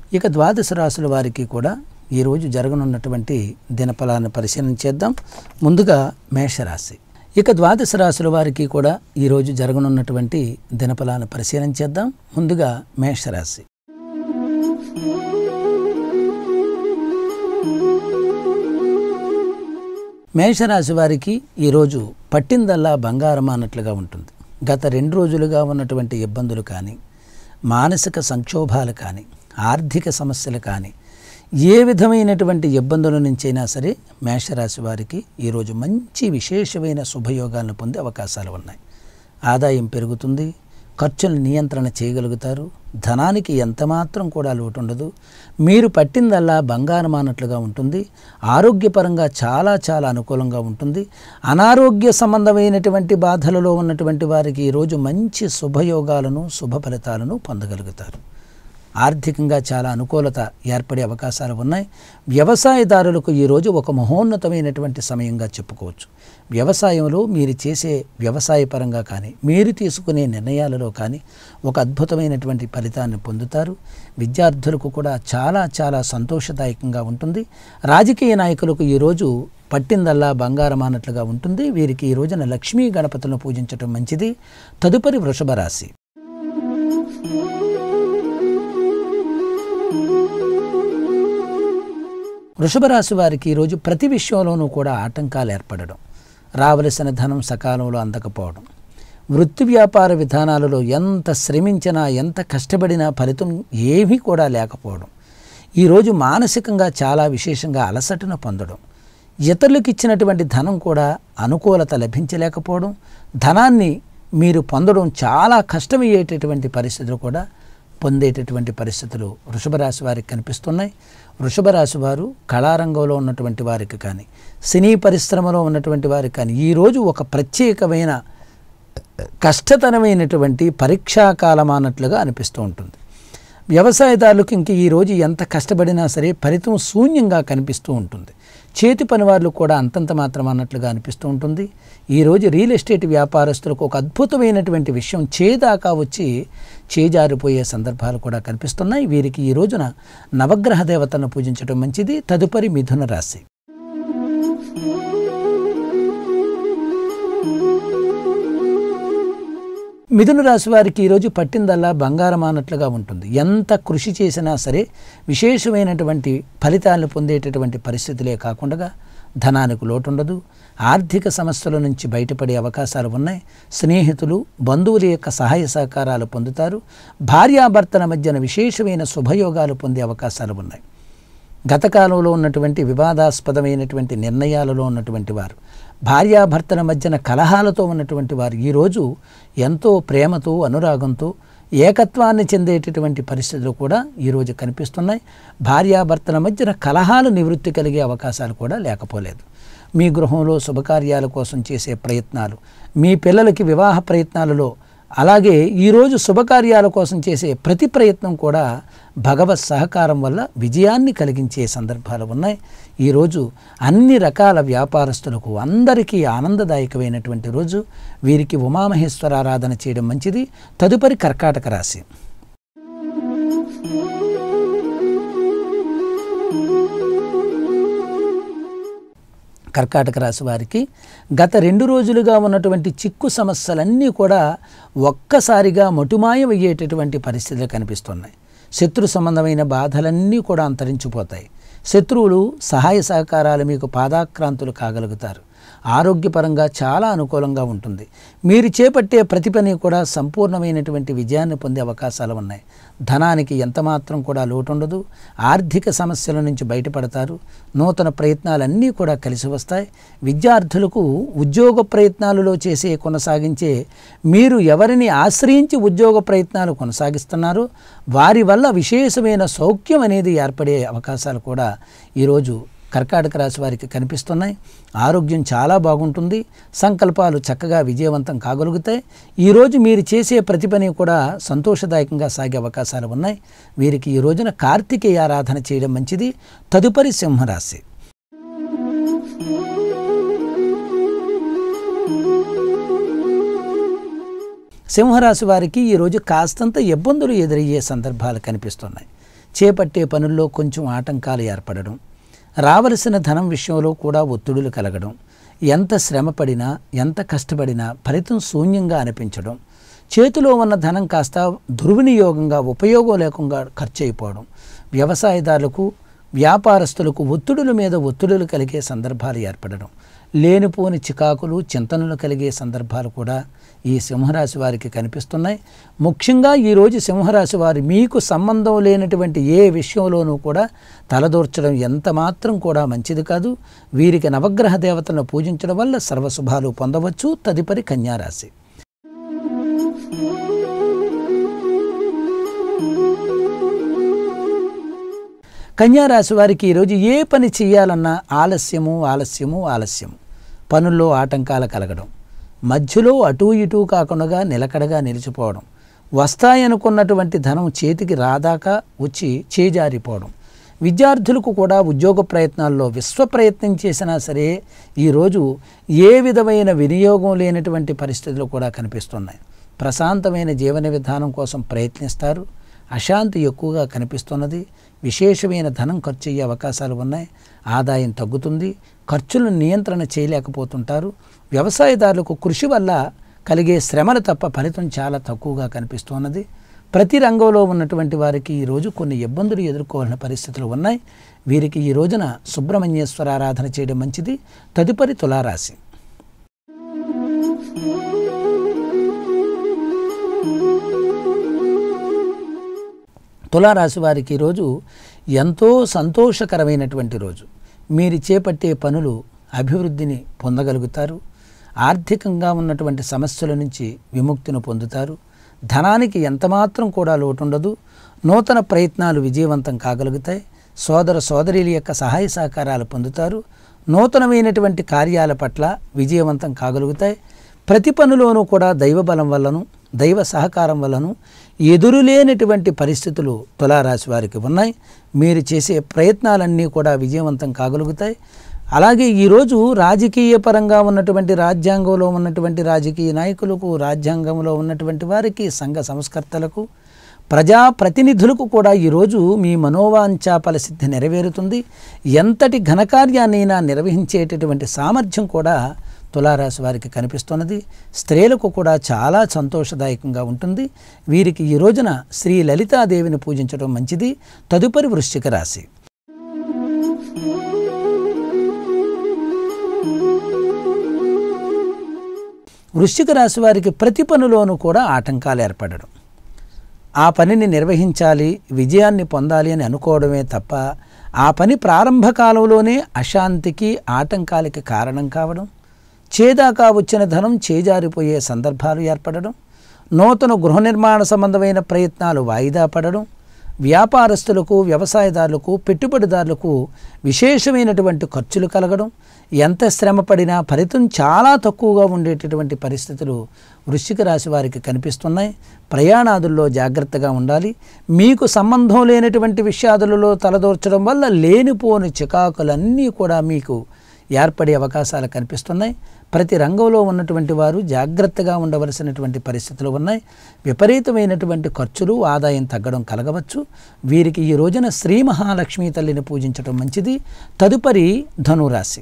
ఇక ద్వాదశ రాశుల వారికి కూడా ఈరోజు జరగనున్నటువంటి దినఫలాన్ని పరిశీలన చేద్దాం ముందుగా మేషరాశి ఇక ద్వాదశ రాశుల వారికి కూడా ఈరోజు జరగనున్నటువంటి దినఫలాన్ని పరిశీలన చేద్దాం ముందుగా మేషరాశి మేషరాశి వారికి ఈరోజు పట్టిందల్లా బంగారం అన్నట్లుగా ఉంటుంది గత రెండు రోజులుగా ఉన్నటువంటి ఇబ్బందులు కానీ మానసిక సంక్షోభాలు కానీ ఆర్థిక సమస్యలు కానీ ఏ విధమైనటువంటి ఇబ్బందుల నుంచైనా సరే మేషరాశి వారికి ఈరోజు మంచి విశేషమైన శుభయోగాలను పొందే అవకాశాలు ఉన్నాయి ఆదాయం పెరుగుతుంది ఖర్చులు నియంత్రణ చేయగలుగుతారు ధనానికి ఎంతమాత్రం కూడా లోటు ఉండదు మీరు పట్టిందల్లా బంగారం అన్నట్లుగా ఉంటుంది ఆరోగ్యపరంగా చాలా చాలా అనుకూలంగా ఉంటుంది అనారోగ్య సంబంధమైనటువంటి బాధలలో ఉన్నటువంటి వారికి ఈరోజు మంచి శుభయోగాలను శుభ ఫలితాలను పొందగలుగుతారు ఆర్థికంగా చాలా అనుకూలత ఏర్పడే అవకాశాలు ఉన్నాయి వ్యవసాయదారులకు ఈరోజు ఒక మహోన్నతమైనటువంటి సమయంగా చెప్పుకోవచ్చు వ్యవసాయంలో మీరు చేసే వ్యవసాయ పరంగా కానీ మీరు తీసుకునే నిర్ణయాలలో కానీ ఒక అద్భుతమైనటువంటి ఫలితాన్ని పొందుతారు విద్యార్థులకు కూడా చాలా చాలా సంతోషదాయకంగా ఉంటుంది రాజకీయ నాయకులకు ఈరోజు పట్టిందల్లా బంగారం అన్నట్లుగా ఉంటుంది వీరికి ఈ రోజున లక్ష్మీ గణపతులను పూజించడం మంచిది తదుపరి వృషభ రాశి వృషభ రాశి వారికి ఈరోజు ప్రతి విషయంలోనూ కూడా ఆటంకాలు ఏర్పడడం రావలసిన ధనం సకాలంలో అందకపోవడం వృత్తి వ్యాపార విధానాలలో ఎంత శ్రమించినా ఎంత కష్టపడినా ఫలితం ఏమీ కూడా లేకపోవడం ఈరోజు మానసికంగా చాలా విశేషంగా అలసటను పొందడం ఇతరులకు ఇచ్చినటువంటి ధనం కూడా అనుకూలత లభించలేకపోవడం ధనాన్ని మీరు పొందడం చాలా కష్టమయ్యేటటువంటి పరిస్థితులు కూడా పొందేటటువంటి పరిస్థితులు వృషభ రాశి వారికి కనిపిస్తున్నాయి వృషభ రాశి వారు కళారంగంలో ఉన్నటువంటి వారికి కానీ సినీ పరిశ్రమలో ఉన్నటువంటి వారికి కానీ ఈరోజు ఒక ప్రత్యేకమైన కష్టతరమైనటువంటి పరీక్షాకాలం అన్నట్లుగా అనిపిస్తూ ఉంటుంది వ్యవసాయదారులకు ఇంక ఈరోజు ఎంత కష్టపడినా సరే ఫలితం శూన్యంగా కనిపిస్తూ ఉంటుంది చేతి పనివాళ్ళు కూడా అంతంత మాత్రం అన్నట్లుగా అనిపిస్తూ ఉంటుంది ఈరోజు రియల్ ఎస్టేట్ వ్యాపారస్తులకు ఒక అద్భుతమైనటువంటి విషయం చేదాకా వచ్చి చేజారిపోయే సందర్భాలు కూడా కనిపిస్తున్నాయి వీరికి ఈ రోజున నవగ్రహ దేవతను పూజించడం మంచిది తదుపరి మిథున రాశి మిథున రాశి వారికి ఈరోజు పట్టిందల్లా బంగారం అన్నట్లుగా ఉంటుంది ఎంత కృషి చేసినా సరే విశేషమైనటువంటి ఫలితాలను పొందేటటువంటి పరిస్థితులే కాకుండా ధనానికి లోటుండదు ఆర్థిక సమస్యల నుంచి బయటపడే అవకాశాలు ఉన్నాయి స్నేహితులు బంధువుల యొక్క సహాయ సహకారాలు పొందుతారు భార్యాభర్తల మధ్యన విశేషమైన శుభయోగాలు పొందే అవకాశాలు ఉన్నాయి గత కాలంలో ఉన్నటువంటి వివాదాస్పదమైనటువంటి నిర్ణయాలలో ఉన్నటువంటి వారు భార్యాభర్తల మధ్యన కలహాలతో ఉన్నటువంటి వారు ఈరోజు ఎంతో ప్రేమతో అనురాగంతో ఏకత్వాన్ని చెందేటటువంటి పరిస్థితులు కూడా ఈరోజు కనిపిస్తున్నాయి భార్యాభర్తల మధ్యన కలహాలు నివృత్తి కలిగే అవకాశాలు కూడా లేకపోలేదు మీ గృహంలో శుభకార్యాల కోసం చేసే ప్రయత్నాలు మీ పిల్లలకి వివాహ ప్రయత్నాలలో అలాగే ఈరోజు శుభకార్యాల కోసం చేసే ప్రతి ప్రయత్నం కూడా భగవత్ సహకారం వల్ల విజయాన్ని కలిగించే సందర్భాలు ఉన్నాయి ఈరోజు అన్ని రకాల వ్యాపారస్తులకు అందరికీ ఆనందదాయకమైనటువంటి రోజు వీరికి ఉమామహేశ్వర ఆరాధన చేయడం మంచిది తదుపరి కర్కాటక రాశి కర్కాటక రాశి వారికి గత రెండు రోజులుగా ఉన్నటువంటి చిక్కు సమస్యలన్నీ కూడా ఒక్కసారిగా మటుమాయమయ్యేటటువంటి పరిస్థితులు కనిపిస్తున్నాయి శత్రు సంబంధమైన బాధలన్నీ కూడా అంతరించిపోతాయి శత్రువులు సహాయ సహకారాలు మీకు పాదాక్రాంతులు కాగలుగుతారు ఆరోగ్యపరంగా చాలా అనుకూలంగా ఉంటుంది మీరు చేపట్టే ప్రతి పని కూడా సంపూర్ణమైనటువంటి విజయాన్ని పొందే అవకాశాలు ఉన్నాయి ధనానికి ఎంతమాత్రం కూడా లోటు ఉండదు ఆర్థిక సమస్యల నుంచి బయటపడతారు నూతన ప్రయత్నాలన్నీ కూడా కలిసి వస్తాయి విద్యార్థులకు ఉద్యోగ ప్రయత్నాలలో చేసే కొనసాగించే మీరు ఎవరిని ఆశ్రయించి ఉద్యోగ ప్రయత్నాలు కొనసాగిస్తున్నారో వారి వల్ల విశేషమైన సౌఖ్యం అనేది ఏర్పడే అవకాశాలు కూడా ఈరోజు కర్కాటక రాశి వారికి కనిపిస్తున్నాయి ఆరోగ్యం చాలా బాగుంటుంది సంకల్పాలు చక్కగా విజయవంతం కాగలుగుతాయి ఈరోజు మీరు చేసే ప్రతి పని కూడా సంతోషదాయకంగా సాగే అవకాశాలు ఉన్నాయి వీరికి ఈ రోజున కార్తికేయ ఆరాధన చేయడం మంచిది తదుపరి సింహరాశి సింహరాశి వారికి ఈరోజు కాస్తంత ఇబ్బందులు ఎదురయ్యే సందర్భాలు కనిపిస్తున్నాయి చేపట్టే పనుల్లో కొంచెం ఆటంకాలు ఏర్పడడం రావలసిన ధనం విషయంలో కూడా ఒత్తిడులు కలగడం ఎంత శ్రమపడినా ఎంత కష్టపడినా ఫలితం శూన్యంగా అనిపించడం చేతిలో ఉన్న ధనం కాస్త దుర్వినియోగంగా ఉపయోగం లేకుండా ఖర్చు అయిపోవడం వ్యవసాయదారులకు వ్యాపారస్తులకు ఒత్తిడుల మీద ఒత్తిడులు కలిగే సందర్భాలు ఏర్పడడం లేనిపోని చికాకులు చింతనలు కలిగే సందర్భాలు కూడా ఈ సింహరాశి వారికి కనిపిస్తున్నాయి ముఖ్యంగా ఈరోజు సింహరాశి వారి మీకు సంబంధం లేనటువంటి ఏ విషయంలోనూ కూడా తలదూర్చడం ఎంత మాత్రం కూడా మంచిది కాదు వీరికి నవగ్రహ దేవతలను పూజించడం వల్ల సర్వశుభాలు పొందవచ్చు తదుపరి కన్యారాశి కన్యారాశి వారికి ఈరోజు ఏ పని చేయాలన్నా ఆలస్యము ఆలస్యము ఆలస్యము పనుల్లో ఆటంకాలు కలగడం మధ్యలో అటూ ఇటూ కాకుండా నిలకడగా నిలిచిపోవడం వస్తాయనుకున్నటువంటి ధనం చేతికి రాదాకా వచ్చి చేజారిపోవడం విద్యార్థులకు కూడా ఉద్యోగ ప్రయత్నాల్లో విశ్వ ప్రయత్నం చేసినా సరే ఈరోజు ఏ విధమైన వినియోగం లేనటువంటి పరిస్థితులు కూడా కనిపిస్తున్నాయి ప్రశాంతమైన జీవన విధానం కోసం ప్రయత్నిస్తారు అశాంతి ఎక్కువగా కనిపిస్తున్నది విశేషమైన ధనం ఖర్చు అయ్యే అవకాశాలు ఉన్నాయి ఆదాయం తగ్గుతుంది ఖర్చులను నియంత్రణ చేయలేకపోతుంటారు వ్యవసాయదారులకు కృషి వల్ల కలిగే శ్రమలు తప్ప ఫలితం చాలా తక్కువగా కనిపిస్తున్నది ప్రతి రంగంలో ఉన్నటువంటి వారికి ఈరోజు కొన్ని ఇబ్బందులు ఎదుర్కోవాల్సిన పరిస్థితులు ఉన్నాయి వీరికి ఈ రోజున సుబ్రహ్మణ్యేశ్వర ఆరాధన చేయడం మంచిది తదుపరి తులారాశి తులారాశి వారికి ఈరోజు ఎంతో సంతోషకరమైనటువంటి రోజు మీరు చేపట్టే పనులు అభివృద్ధిని పొందగలుగుతారు ఆర్థికంగా ఉన్నటువంటి సమస్యల నుంచి విముక్తిని పొందుతారు ధనానికి ఎంతమాత్రం కూడా లోటుండదు నూతన ప్రయత్నాలు విజయవంతం కాగలుగుతాయి సోదర సోదరీల యొక్క సహాయ సహకారాలు పొందుతారు నూతనమైనటువంటి కార్యాల పట్ల విజయవంతం కాగలుగుతాయి ప్రతి పనిలోనూ కూడా దైవబలం వల్లను దైవ సహకారం వల్లను ఎదురులేనటువంటి పరిస్థితులు తులారాశి వారికి ఉన్నాయి మీరు చేసే ప్రయత్నాలన్నీ కూడా విజయవంతం కాగలుగుతాయి అలాగే ఈరోజు రాజకీయ పరంగా ఉన్నటువంటి రాజ్యాంగంలో ఉన్నటువంటి రాజకీయ నాయకులకు రాజ్యాంగంలో ఉన్నటువంటి వారికి సంఘ సంస్కర్తలకు ప్రజాప్రతినిధులకు కూడా ఈరోజు మీ మనోవాంఛా ఫలసిద్ధి నెరవేరుతుంది ఎంతటి ఘనకార్యాన్నైనా నిర్వహించేటటువంటి సామర్థ్యం కూడా తులారాశి వారికి కనిపిస్తున్నది స్త్రీలకు కూడా చాలా సంతోషదాయకంగా ఉంటుంది వీరికి ఈ రోజున శ్రీ లలితాదేవిని పూజించడం మంచిది తదుపరి వృశ్చిక రాశి వృశ్చిక రాశి వారికి ప్రతి పనిలోనూ కూడా ఆటంకాలు ఏర్పడడం ఆ పనిని నిర్వహించాలి విజయాన్ని పొందాలి అని అనుకోవడమే తప్ప ఆ పని ప్రారంభ కాలంలోనే అశాంతికి ఆటంకాలకి కారణం కావడం చేదాకా వచ్చిన ధనం చేజారిపోయే సందర్భాలు ఏర్పడడం నూతన గృహ నిర్మాణ సంబంధమైన ప్రయత్నాలు వాయిదా పడడం వ్యాపారస్తులకు వ్యవసాయదారులకు పెట్టుబడిదారులకు విశేషమైనటువంటి ఖర్చులు కలగడం ఎంత శ్రమ పడినా ఫలితం చాలా తక్కువగా ఉండేటటువంటి పరిస్థితులు వృశ్చిక రాశి వారికి కనిపిస్తున్నాయి ప్రయాణాదుల్లో జాగ్రత్తగా ఉండాలి మీకు సంబంధం లేనటువంటి విషయాదులలో తలదూర్చడం వల్ల లేనిపోని చికాకులన్నీ కూడా మీకు ఏర్పడే అవకాశాలు కనిపిస్తున్నాయి ప్రతి రంగంలో ఉన్నటువంటి వారు జాగ్రత్తగా ఉండవలసినటువంటి పరిస్థితులు ఉన్నాయి విపరీతమైనటువంటి ఖర్చులు ఆదాయం తగ్గడం కలగవచ్చు వీరికి ఈ రోజున శ్రీ మహాలక్ష్మీ తల్లిని పూజించడం మంచిది తదుపరి ధనురాశి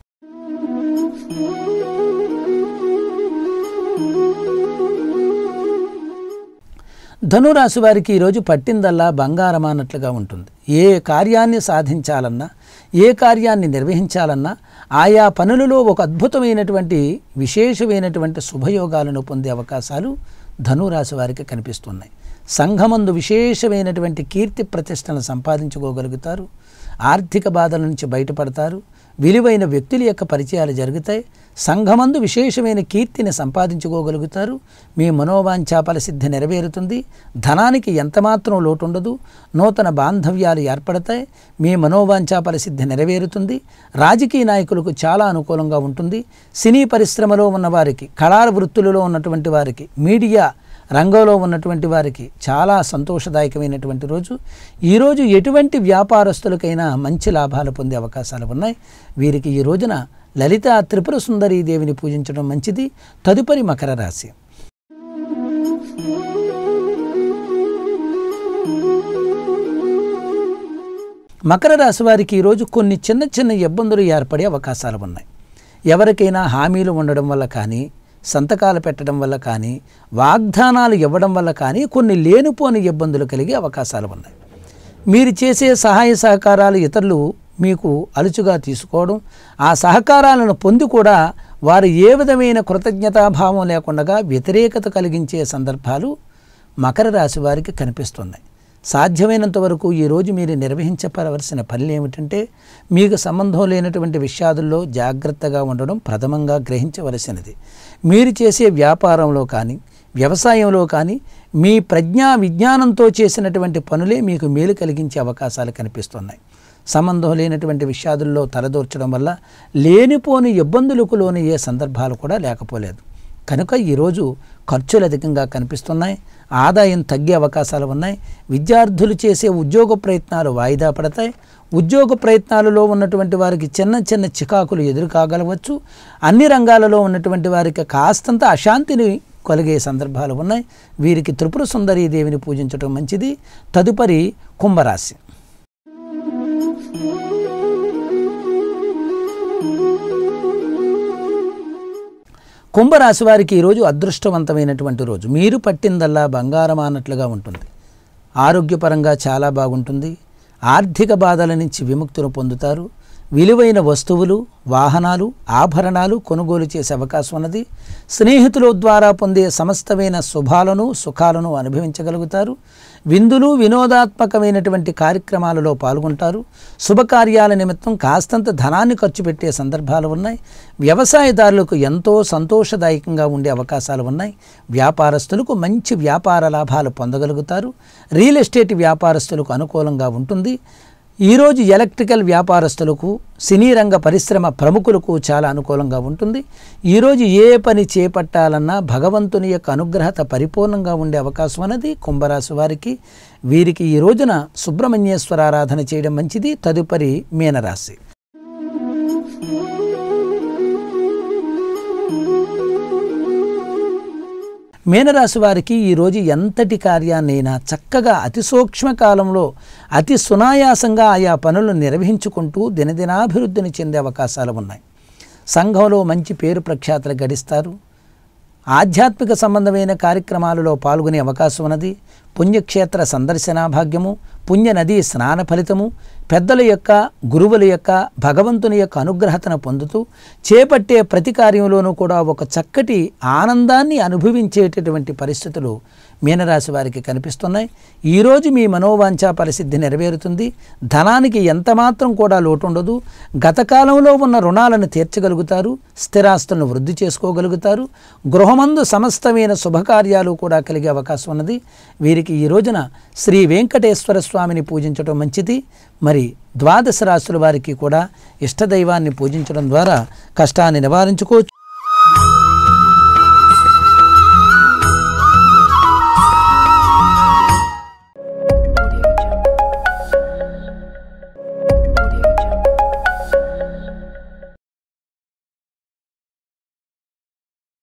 ధనురాశి వారికి ఈరోజు పట్టిందల్లా బంగారం అన్నట్లుగా ఉంటుంది ఏ కార్యాన్ని సాధించాలన్నా ఏ కార్యాన్ని నిర్వహించాలన్నా ఆయా పనులలో ఒక అద్భుతమైనటువంటి విశేషమైనటువంటి శుభయోగాలను పొందే అవకాశాలు ధనురాశి వారికి కనిపిస్తున్నాయి సంఘమందు విశేషమైనటువంటి కీర్తి ప్రతిష్టలను సంపాదించుకోగలుగుతారు ఆర్థిక బాధల నుంచి బయటపడతారు విలువైన వ్యక్తుల యొక్క పరిచయాలు జరుగుతాయి సంఘమందు విశేషమైన కీర్తిని సంపాదించుకోగలుగుతారు మీ మనోవాంఛాపల సిద్ధి నెరవేరుతుంది ధనానికి ఎంతమాత్రం లోటుండదు నూతన బాంధవ్యాలు ఏర్పడతాయి మీ మనోవాంఛాపల సిద్ధి నెరవేరుతుంది రాజకీయ నాయకులకు చాలా అనుకూలంగా ఉంటుంది సినీ పరిశ్రమలో ఉన్నవారికి కళా వృత్తులలో ఉన్నటువంటి వారికి మీడియా రంగంలో ఉన్నటువంటి వారికి చాలా సంతోషదాయకమైనటువంటి రోజు ఈరోజు ఎటువంటి వ్యాపారస్తులకైనా మంచి లాభాలు పొందే అవకాశాలు ఉన్నాయి వీరికి ఈ రోజున లలిత త్రిపుర సుందరీ దేవిని పూజించడం మంచిది తదుపరి మకర రాశి మకర రాశి వారికి ఈరోజు కొన్ని చిన్న చిన్న ఇబ్బందులు ఏర్పడే అవకాశాలు ఉన్నాయి ఎవరికైనా హామీలు ఉండడం వల్ల కానీ సంతకాలు పెట్టడం వల్ల కానీ వాగ్దానాలు ఇవ్వడం వల్ల కానీ కొన్ని లేనిపోని ఇబ్బందులు కలిగే అవకాశాలు ఉన్నాయి మీరు చేసే సహాయ సహకారాలు ఇతరులు మీకు అలుచుగా తీసుకోవడం ఆ సహకారాలను పొంది కూడా వారు ఏ విధమైన కృతజ్ఞతాభావం లేకుండా వ్యతిరేకత కలిగించే సందర్భాలు మకర రాశి వారికి కనిపిస్తున్నాయి సాధ్యమైనంత వరకు ఈరోజు మీరు నిర్వహించవలసిన పనులు ఏమిటంటే మీకు సంబంధం లేనటువంటి విషయాదుల్లో జాగ్రత్తగా ఉండడం ప్రథమంగా గ్రహించవలసినది మీరు చేసే వ్యాపారంలో కానీ వ్యవసాయంలో కానీ మీ ప్రజ్ఞా విజ్ఞానంతో చేసినటువంటి పనులే మీకు మేలు కలిగించే అవకాశాలు కనిపిస్తున్నాయి సంబంధం లేనటువంటి విషయాదుల్లో తలదూర్చడం వల్ల లేనిపోని ఇబ్బందులకు లోనయ్యే సందర్భాలు కూడా లేకపోలేదు కనుక ఈరోజు ఖర్చులు అధికంగా కనిపిస్తున్నాయి ఆదాయం తగ్గే అవకాశాలు ఉన్నాయి విద్యార్థులు చేసే ఉద్యోగ ప్రయత్నాలు వాయిదా పడతాయి ఉద్యోగ ప్రయత్నాలలో ఉన్నటువంటి వారికి చిన్న చిన్న చికాకులు ఎదురు కాగలవచ్చు అన్ని రంగాలలో ఉన్నటువంటి వారికి కాస్తంత అశాంతిని కలిగే సందర్భాలు ఉన్నాయి వీరికి త్రిపుర సుందరీ దేవిని పూజించడం మంచిది తదుపరి కుంభరాశి కుంభరాశి వారికి ఈరోజు అదృష్టవంతమైనటువంటి రోజు మీరు పట్టిందల్లా బంగారం అన్నట్లుగా ఉంటుంది ఆరోగ్యపరంగా చాలా బాగుంటుంది ఆర్థిక బాధల నుంచి విముక్తులు పొందుతారు విలువైన వస్తువులు వాహనాలు ఆభరణాలు కొనుగోలు చేసే అవకాశం ఉన్నది స్నేహితుల ద్వారా పొందే సమస్తమైన శుభాలను సుఖాలను అనుభవించగలుగుతారు విందులు వినోదాత్మకమైనటువంటి కార్యక్రమాలలో పాల్గొంటారు శుభకార్యాల నిమిత్తం కాస్తంత ధనాన్ని ఖర్చు పెట్టే సందర్భాలు ఉన్నాయి వ్యవసాయదారులకు ఎంతో సంతోషదాయకంగా ఉండే అవకాశాలు ఉన్నాయి వ్యాపారస్తులకు మంచి వ్యాపార లాభాలు పొందగలుగుతారు రియల్ ఎస్టేట్ వ్యాపారస్తులకు అనుకూలంగా ఉంటుంది ఈరోజు ఎలక్ట్రికల్ వ్యాపారస్తులకు సినీ రంగ పరిశ్రమ ప్రముఖులకు చాలా అనుకూలంగా ఉంటుంది ఈరోజు ఏ పని చేపట్టాలన్నా భగవంతుని యొక్క అనుగ్రహత పరిపూర్ణంగా ఉండే అవకాశం అనేది కుంభరాశి వారికి వీరికి ఈ రోజున సుబ్రహ్మణ్యేశ్వర ఆరాధన చేయడం మంచిది తదుపరి మీనరాశి మీనరాశి వారికి ఈరోజు ఎంతటి కార్యాన్నైనా చక్కగా అతి సూక్ష్మ కాలంలో అతి సునాయాసంగా ఆయా పనులను నిర్వహించుకుంటూ దినదినాభివృద్ధిని చెందే అవకాశాలు ఉన్నాయి సంఘంలో మంచి పేరు ప్రఖ్యాతలు గడిస్తారు ఆధ్యాత్మిక సంబంధమైన కార్యక్రమాలలో పాల్గొనే అవకాశం ఉన్నది పుణ్యక్షేత్ర సందర్శనా భాగ్యము పుణ్య నదీ స్నాన ఫలితము పెద్దల యొక్క గురువుల యొక్క భగవంతుని యొక్క అనుగ్రహతను పొందుతూ చేపట్టే ప్రతి కార్యంలోనూ కూడా ఒక చక్కటి ఆనందాన్ని అనుభవించేటటువంటి పరిస్థితులు మీనరాశి వారికి కనిపిస్తున్నాయి ఈరోజు మీ మనోవాంఛా పరిసిద్ధి నెరవేరుతుంది ధనానికి ఎంతమాత్రం కూడా లోటు ఉండదు గత కాలంలో ఉన్న రుణాలను తీర్చగలుగుతారు స్థిరాస్తులను వృద్ధి చేసుకోగలుగుతారు గృహమందు సమస్తమైన శుభకార్యాలు కూడా కలిగే అవకాశం ఉన్నది వీరికి ఈ రోజున శ్రీ వెంకటేశ్వర స్వామిని పూజించడం మంచిది మరి ద్వాదశ రాశుల వారికి కూడా ఇష్టదైవాన్ని పూజించడం ద్వారా కష్టాన్ని నివారించుకోవచ్చు